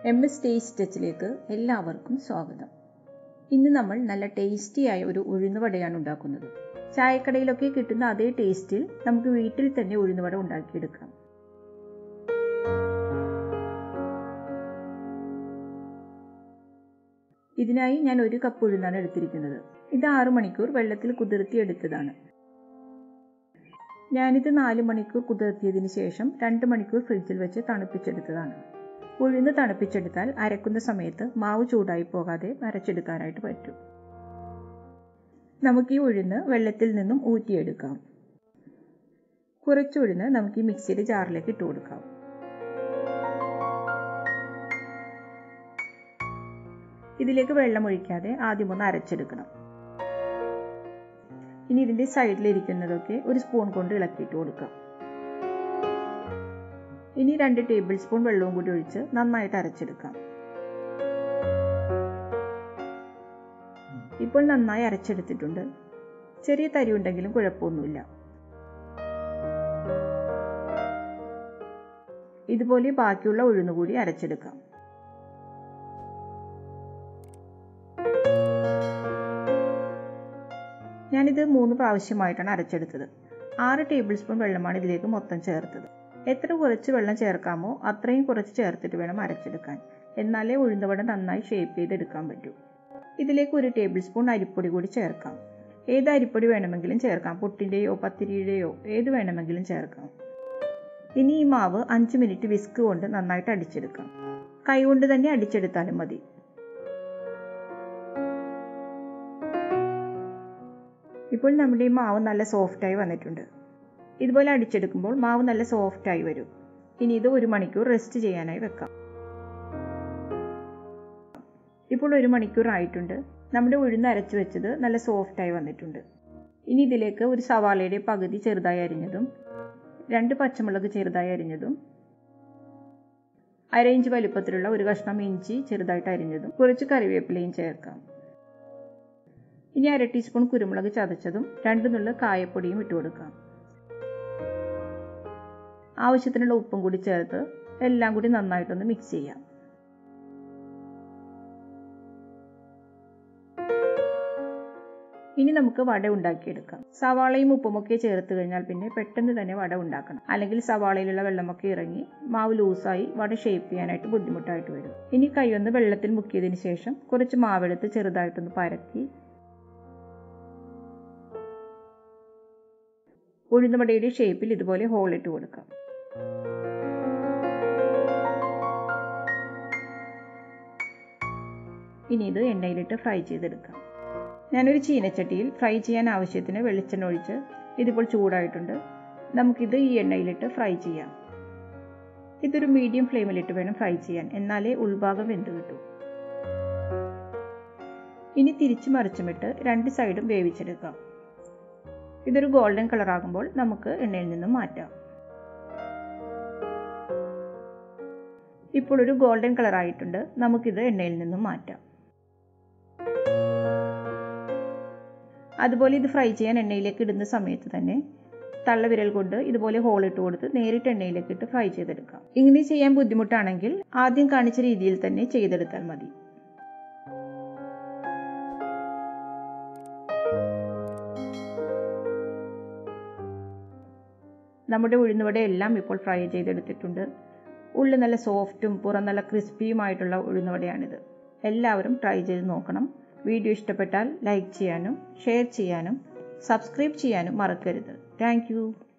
M S taste ടച്ചിലേക്ക് എല്ലാവർക്കും സ്വാഗതം ഇന്ന് നമ്മൾ നല്ല ടേസ്റ്റിയായ ഒരു ഉഴുന്നുവടയാണ് ഉണ്ടാക്കുന്നത് ചായക്കടയിലൊക്കെ കിട്ടുന്ന അതേ ടേസ്റ്റിൽ നമുക്ക് വീട്ടിൽ തന്നെ ഉഴുന്നുവട ഉണ്ടാക്കിയെടുക്കാം ഇതിനായി ഞാൻ ഒരു കപ്പ് ഉഴുന്നാണ് എടുത്തിരിക്കുന്നത് ഇത് ആറു മണിക്കൂർ വെള്ളത്തിൽ കുതിർത്തി എടുത്തതാണ് ഞാനിത് നാല് മണിക്കൂർ കുതിർത്തിയതിന് ശേഷം രണ്ട് മണിക്കൂർ ഫ്രിഡ്ജിൽ വെച്ച് തണുപ്പിച്ചെടുത്തതാണ് ഉഴുന്ന് തണുപ്പിച്ചെടുത്താൽ അരക്കുന്ന സമയത്ത് മാവ് ചൂടായി പോകാതെ അരച്ചെടുക്കാനായിട്ട് പറ്റും നമുക്ക് ഈ ഉഴുന്ന് വെള്ളത്തിൽ നിന്നും ഊറ്റിയെടുക്കാം കുറച്ച് ഉഴുന്ന് നമുക്ക് ഈ മിക്സിയുടെ ജാറിലേക്ക് ഇട്ട് കൊടുക്കാം ഇതിലേക്ക് വെള്ളം ഒഴിക്കാതെ ആദ്യം ഒന്ന് അരച്ചെടുക്കണം ഇനി ഇതിൻ്റെ സൈഡിലിരിക്കുന്നതൊക്കെ ഒരു സ്പൂൺ കൊണ്ട് ഇളക്കിയിട്ട് കൊടുക്കാം ഇനി രണ്ട് ടേബിൾ സ്പൂൺ വെള്ളവും കൂടി ഒഴിച്ച് നന്നായിട്ട് അരച്ചെടുക്കാം ഇപ്പോൾ നന്നായി അരച്ചെടുത്തിട്ടുണ്ട് ചെറിയ തരി ഉണ്ടെങ്കിലും കുഴപ്പമൊന്നുമില്ല ഇതുപോലെ ബാക്കിയുള്ള ഉഴുന്നുകൂടി അരച്ചെടുക്കാം ഞാനിത് മൂന്ന് പ്രാവശ്യമായിട്ടാണ് അരച്ചെടുത്തത് ആറ് ടേബിൾ സ്പൂൺ വെള്ളമാണ് ഇതിലേക്ക് മൊത്തം ചേർത്തത് എത്ര കുറച്ച് വെള്ളം ചേർക്കാമോ അത്രയും കുറച്ച് ചേർത്തിട്ട് വേണം അരച്ചെടുക്കാൻ എന്നാലേ ഉഴുന്നവട നന്നായി ഷേപ്പ് ചെയ്തെടുക്കാൻ പറ്റൂ ഇതിലേക്ക് ഒരു ടേബിൾ സ്പൂൺ അരിപ്പൊടി കൂടി ചേർക്കാം ഏത് അരിപ്പൊടി വേണമെങ്കിലും ചേർക്കാം പുട്ടിൻ്റെയോ പത്തിരിയുടെയോ ഏത് വേണമെങ്കിലും ചേർക്കാം ഇനി ഈ മാവ് അഞ്ച് മിനിറ്റ് വിസ്ക് കൊണ്ട് നന്നായിട്ട് അടിച്ചെടുക്കാം കൈകൊണ്ട് തന്നെ അടിച്ചെടുത്താലും മതി ഇപ്പോൾ നമ്മുടെ ഈ മാവ് നല്ല സോഫ്റ്റായി വന്നിട്ടുണ്ട് ഇതുപോലെ അടിച്ചെടുക്കുമ്പോൾ മാവ് നല്ല സോഫ്റ്റായി വരും ഇനി ഇത് ഒരു മണിക്കൂർ റെസ്റ്റ് ചെയ്യാനായി വെക്കാം ഇപ്പോൾ ഒരു മണിക്കൂർ ആയിട്ടുണ്ട് നമ്മുടെ ഉഴുന്ന് അരച്ചു വെച്ചത് നല്ല സോഫ്റ്റായി വന്നിട്ടുണ്ട് ഇനി ഇതിലേക്ക് ഒരു സവാളയുടെ പകുതി ചെറുതായി അരിഞ്ഞതും രണ്ട് പച്ചമുളക് ചെറുതായി അരിഞ്ഞതും അര ഇഞ്ച് വലുപ്പത്തിലുള്ള ഒരു കഷ്ണം ഇഞ്ചി ചെറുതായിട്ട് അരിഞ്ഞതും കുറച്ച് കറിവേപ്പിലയും ചേർക്കാം ഇനി അര ടീസ്പൂൺ കുരുമുളക് ചതച്ചതും രണ്ട് നുള്ള കായപ്പൊടിയും ഇട്ട് കൊടുക്കാം ആവശ്യത്തിനുള്ള ഉപ്പും കൂടി ചേർത്ത് എല്ലാം കൂടി നന്നായിട്ടൊന്ന് മിക്സ് ചെയ്യാം ഇനി നമുക്ക് വട ഉണ്ടാക്കിയെടുക്കാം സവാളയും ഉപ്പുമൊക്കെ ചേർത്ത് കഴിഞ്ഞാൽ പിന്നെ പെട്ടെന്ന് തന്നെ വട ഉണ്ടാക്കണം അല്ലെങ്കിൽ സവാളയിലുള്ള വെള്ളമൊക്കെ ഇറങ്ങി മാവ് ലൂസായി വട ഷേപ്പ് ചെയ്യാനായിട്ട് ബുദ്ധിമുട്ടായിട്ട് വരും ഇനി കൈയൊന്ന് വെള്ളത്തിൽ മുക്കിയതിന് ശേഷം കുറച്ച് മാവെടുത്ത് ചെറുതായിട്ടൊന്ന് പരക്കി ഉഴുന്നുവടയുടെ ഷേപ്പിൽ ഇതുപോലെ ഹോൾ ഇട്ട് കൊടുക്കാം ഇനി ഇത് എണ്ണയിലിട്ട് ഫ്രൈ ചെയ്തെടുക്കാം ഞാനൊരു ചീനച്ചട്ടിയിൽ ഫ്രൈ ചെയ്യാൻ ആവശ്യത്തിന് വെളിച്ചെണ്ണ ഒഴിച്ച് ഇതിപ്പോൾ ചൂടായിട്ടുണ്ട് നമുക്കിത് ഈ എണ്ണയിലിട്ട് ഫ്രൈ ചെയ്യാം ഇതൊരു മീഡിയം ഫ്ലെയിമിലിട്ട് വേണം ഫ്രൈ ചെയ്യാൻ എന്നാലേ ഉൾഭാഗം വെന്ത് കിട്ടൂ ഇനി തിരിച്ചു മറിച്ചുമിട്ട് രണ്ട് സൈഡും വേവിച്ചെടുക്കാം ഇതൊരു ഗോൾഡൻ കളർ ആകുമ്പോൾ നമുക്ക് എണ്ണയിൽ നിന്നും മാറ്റാം ഇപ്പോൾ ഒരു ഗോൾഡൻ കളർ ആയിട്ടുണ്ട് നമുക്കിത് എണ്ണയിൽ നിന്നും മാറ്റാം അതുപോലെ ഇത് ഫ്രൈ ചെയ്യാൻ എണ്ണയിലേക്ക് ഇടുന്ന സമയത്ത് തന്നെ തള്ളവിരൽ കൊണ്ട് ഇതുപോലെ ഹോൾ ഇട്ട് കൊടുത്ത് നേരിട്ട് എണ്ണയിലേക്ക് ഇട്ട് ഫ്രൈ ചെയ്തെടുക്കാം ഇങ്ങനെ ചെയ്യാൻ ബുദ്ധിമുട്ടാണെങ്കിൽ ആദ്യം കാണിച്ച രീതിയിൽ തന്നെ ചെയ്തെടുത്താൽ മതി നമ്മുടെ ഉഴുന്നുവട എല്ലാം ഇപ്പോൾ ഫ്രൈ ചെയ്തെടുത്തിട്ടുണ്ട് ഉള്ളിൽ നല്ല സോഫ്റ്റും പുറം നല്ല ക്രിസ്പിയുമായിട്ടുള്ള ഉഴുന്നുവടയാണിത് എല്ലാവരും ട്രൈ ചെയ്ത് നോക്കണം വീഡിയോ ഇഷ്ടപ്പെട്ടാൽ ലൈക്ക് ചെയ്യാനും ഷെയർ ചെയ്യാനും സബ്സ്ക്രൈബ് ചെയ്യാനും മറക്കരുത് താങ്ക്